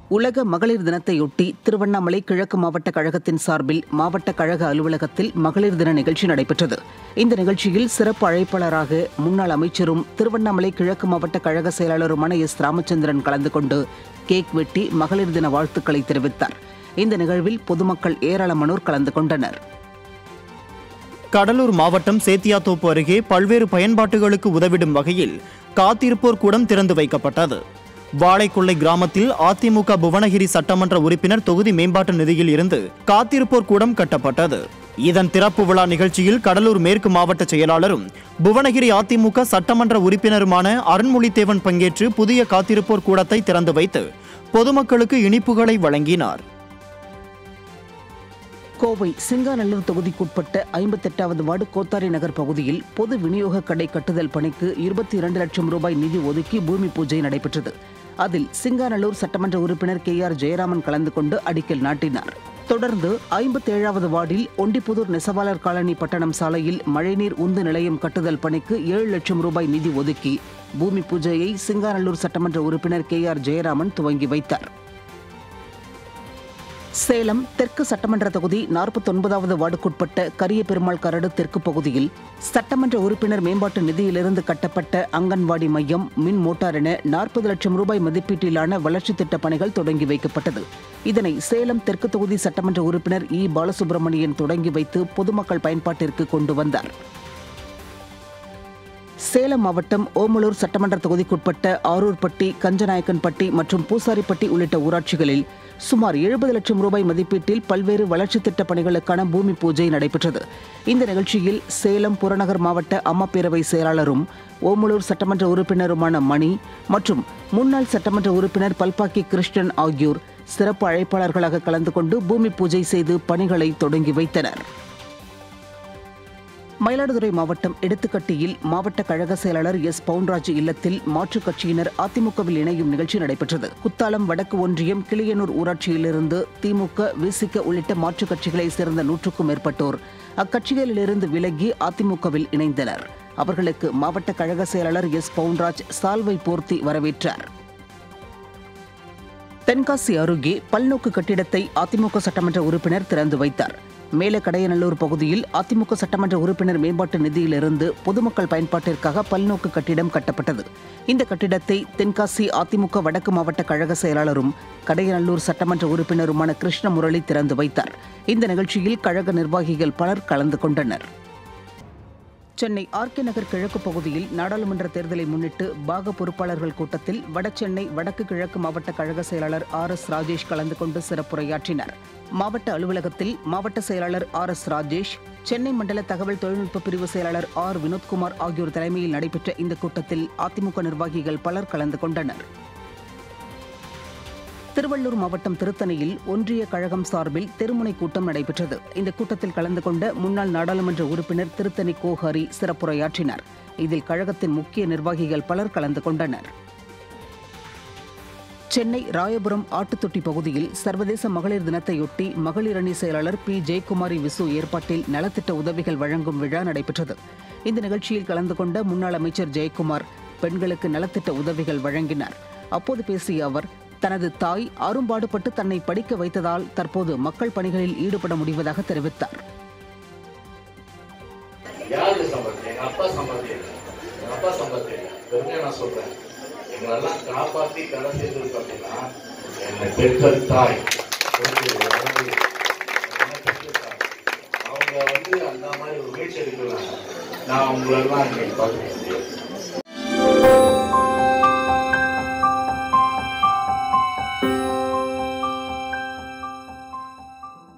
உலக மகளிர் தினத்தையொட்டி திருவண்ணாமலை கிழக்கு மாவட்ட கழகத்தின் சார்பில் மாவட்ட கழக அலுவலகத்தில் மகளிர் தின நிகழ்ச்சி நடைபெற்றது இந்த நிகழ்ச்சியில் சிறப்பு அழைப்பாளராக முன்னாள் அமைச்சரும் திருவண்ணாமலை கிழக்கு மாவட்ட கழக செயலாளருமான எஸ் ராமச்சந்திரன் கலந்து கொண்டு கேக் வெட்டி மகளிர் தின வாழ்த்துக்களை தெரிவித்தார் இந்த நிகழ்வில் பொதுமக்கள் ஏராளமானோர் கலந்து கொண்டனர் கடலூர் மாவட்டம் சேத்தியாத்தோப்பு அருகே பல்வேறு பயன்பாட்டுகளுக்கு உதவிடும் வகையில் காத்திருப்போர் கூடம் திறந்து வைக்கப்பட்டது வாழைக்குள்ளை கிராமத்தில் அதிமுக புவனகிரி சட்டமன்ற உறுப்பினர் தொகுதி மேம்பாட்டு நிதியில் இருந்து காத்திருப்போர் கூடம் கட்டப்பட்டது இதன் திறப்பு விழா நிகழ்ச்சியில் கடலூர் மேற்கு மாவட்ட செயலாளரும் புவனகிரி அதிமுக சட்டமன்ற உறுப்பினருமான அருண்மொழித்தேவன் பங்கேற்று புதிய காத்திருப்போர் கூடத்தை திறந்து வைத்து பொதுமக்களுக்கு இனிப்புகளை வழங்கினார் கோவை சிங்காநல்லூர் தொகுதிக்குட்பட்ட ஐம்பத்தெட்டாவது வார்டு கோத்தாரி நகர் பகுதியில் பொது விநியோக கடை கட்டுதல் பணிக்கு இருபத்தி இரண்டு லட்சம் ரூபாய் நிதி ஒதுக்கி பூமி பூஜை நடைபெற்றது அதில் சிங்காநல்லூர் சட்டமன்ற உறுப்பினர் கே ஆர் ஜெயராமன் கலந்து கொண்டு அடிக்கல் நாட்டினார் தொடர்ந்து ஐம்பத்தேழாவது வார்டில் ஒண்டிப்புதூர் நெசவாளர் காலனி பட்டணம் சாலையில் மழைநீர் உந்து நிலையம் கட்டுதல் பணிக்கு ஏழு லட்சம் ரூபாய் நிதி ஒதுக்கி பூமி பூஜையை சிங்காநல்லூர் சட்டமன்ற உறுப்பினர் கே ஆர் ஜெயராமன் துவங்கி வைத்தார் சேலம் தெற்கு சட்டமன்ற தொகுதி நாற்பத்தொன்பதாவது வார்டுக்குட்பட்ட கரிய பெருமாள் கரடு தெற்கு பகுதியில் சட்டமன்ற உறுப்பினர் மேம்பாட்டு நிதியிலிருந்து கட்டப்பட்ட அங்கன்வாடி மையம் மின் மோட்டார் என நாற்பது லட்சம் ரூபாய் மதிப்பீட்டிலான வளர்ச்சித் திட்டப் பணிகள் தொடங்கி வைக்கப்பட்டது இதனை சேலம் தெற்கு தொகுதி சட்டமன்ற உறுப்பினர் இ பாலசுப்ரமணியன் தொடங்கி வைத்து பொதுமக்கள் பயன்பாட்டிற்கு கொண்டு வந்தார் சேலம் மாவட்டம் ஓமலூர் சட்டமன்ற தொகுதிக்குட்பட்ட ஆரூர்பட்டி கஞ்சநாயக்கன்பட்டி மற்றும் பூசாரிப்பட்டி உள்ளிட்ட ஊராட்சிகளில் சுமார் எழுபது லட்சம் ரூபாய் மதிப்பீட்டில் பல்வேறு வளர்ச்சித் திட்டப் பணிகளுக்கான பூமி பூஜை நடைபெற்றது இந்த நிகழ்ச்சியில் சேலம் புறநகர் மாவட்ட அம்மா பேரவை செயலாளரும் ஓமலூர் சட்டமன்ற உறுப்பினருமான மணி மற்றும் முன்னாள் சட்டமன்ற உறுப்பினர் பல்பாக்கி கிருஷ்ணன் ஆகியோர் சிறப்பு அழைப்பாளர்களாக கலந்து கொண்டு பூமி பூஜை செய்து பணிகளை தொடங்கி வைத்தனர் மயிலாடுதுறை மாவட்டம் எடுத்துக்கட்டியில் மாவட்ட கழக செயலாளர் எஸ் பவுன்ராஜ் இல்லத்தில் மாற்றுக் கட்சியினர் அதிமுகவில் இணையும் நிகழ்ச்சி நடைபெற்றது குத்தாலம் வடக்கு ஒன்றியம் கிளியனூர் ஊராட்சியிலிருந்து திமுக விசிக உள்ளிட்ட மாற்றுக் கட்சிகளைச் சேர்ந்த நூற்றுக்கும் மேற்பட்டோர் அக்கட்சிகளிலிருந்து விலகி அதிமுகவில் இணைந்தனர் அவர்களுக்கு மாவட்ட கழக செயலாளர் எஸ் பவுன்ராஜ் சால்வை போர்த்தி வரவேற்றார் தென்காசி அருகே பல்நோக்கு கட்டிடத்தை அதிமுக சட்டமன்ற உறுப்பினர் திறந்து வைத்தார் மேலக்கடையநல்லூர் பகுதியில் அதிமுக சட்டமன்ற உறுப்பினர் மேம்பாட்டு நிதியிலிருந்து பொதுமக்கள் பயன்பாட்டிற்காக பல்நோக்கு கட்டிடம் கட்டப்பட்டது இந்த கட்டிடத்தை தென்காசி அதிமுக வடக்கு மாவட்ட கழக செயலாளரும் கடையநல்லூர் சட்டமன்ற உறுப்பினருமான கிருஷ்ணமுரளி திறந்து வைத்தார் இந்த நிகழ்ச்சியில் கழக நிர்வாகிகள் பலர் கலந்து கொண்டனர் சென்னை ஆர்கே நகர் கிழக்கு பகுதியில் நாடாளுமன்ற தேர்தலை முன்னிட்டு பாக பொறுப்பாளர்கள் கூட்டத்தில் வடசென்னை வடக்கு கிழக்கு மாவட்ட கழக செயலாளர் ஆர் எஸ் ராஜேஷ் கலந்து கொண்டு சிறப்புரையாற்றினார் மாவட்ட அலுவலகத்தில் மாவட்ட செயலாளர் ஆர் எஸ் ராஜேஷ் சென்னை மண்டல தகவல் தொழில்நுட்ப பிரிவு செயலாளர் ஆர் வினோத்குமார் ஆகியோர் தலைமையில் நடைபெற்ற இந்த கூட்டத்தில் அதிமுக நிர்வாகிகள் பலர் கலந்து கொண்டனர் திருவள்ளூர் மாவட்டம் திருத்தணியில் ஒன்றிய கழகம் சார்பில் தெருமுனை கூட்டம் நடைபெற்றது இந்த கூட்டத்தில் கலந்து கொண்ட முன்னாள் நாடாளுமன்ற உறுப்பினர் திருத்தணி கோஹரி சிறப்புரையாற்றினார் இதில் கழகத்தின் முக்கிய நிர்வாகிகள் பலர் கலந்து கொண்டனர் சென்னை ராயபுரம் ஆட்டுத்தொட்டி பகுதியில் சர்வதேச மகளிர் தினத்தையொட்டி மகளிர் அணி செயலாளர் பி ஜெயக்குமாரி விசு ஏற்பாட்டில் நலத்திட்ட உதவிகள் வழங்கும் விழா நடைபெற்றது இந்த நிகழ்ச்சியில் கலந்து கொண்ட முன்னாள் அமைச்சர் ஜெயக்குமார் பெண்களுக்கு நலத்திட்ட உதவிகள் வழங்கினார் அப்போது பேசிய அவர் தனது தாய் அரும்பாடுபட்டு தன்னை படிக்க வைத்ததால் தற்போது மக்கள் பணிகளில் ஈடுபட முடிவதாக தெரிவித்தார் யாருக்கு சம்பளம் எங்க அப்பா சம்பளம் இல்லை எங்க அப்பா சம்பளம் இல்லை பெருமையா நான் சொல்றேன் எங்களெல்லாம் காப்பாத்தி கரை சேர்ந்தது பார்த்தீங்கன்னா என்னை பெற்ற தாய் ஒரு வந்து என்னை பெற்ற தாய். அவங்க வந்து அந்த மாதிரி ஒரு முயற்சி எடுக்கலாம் நான் உங்களெல்லாம் இன்னைக்கு பார்க்க முடியும்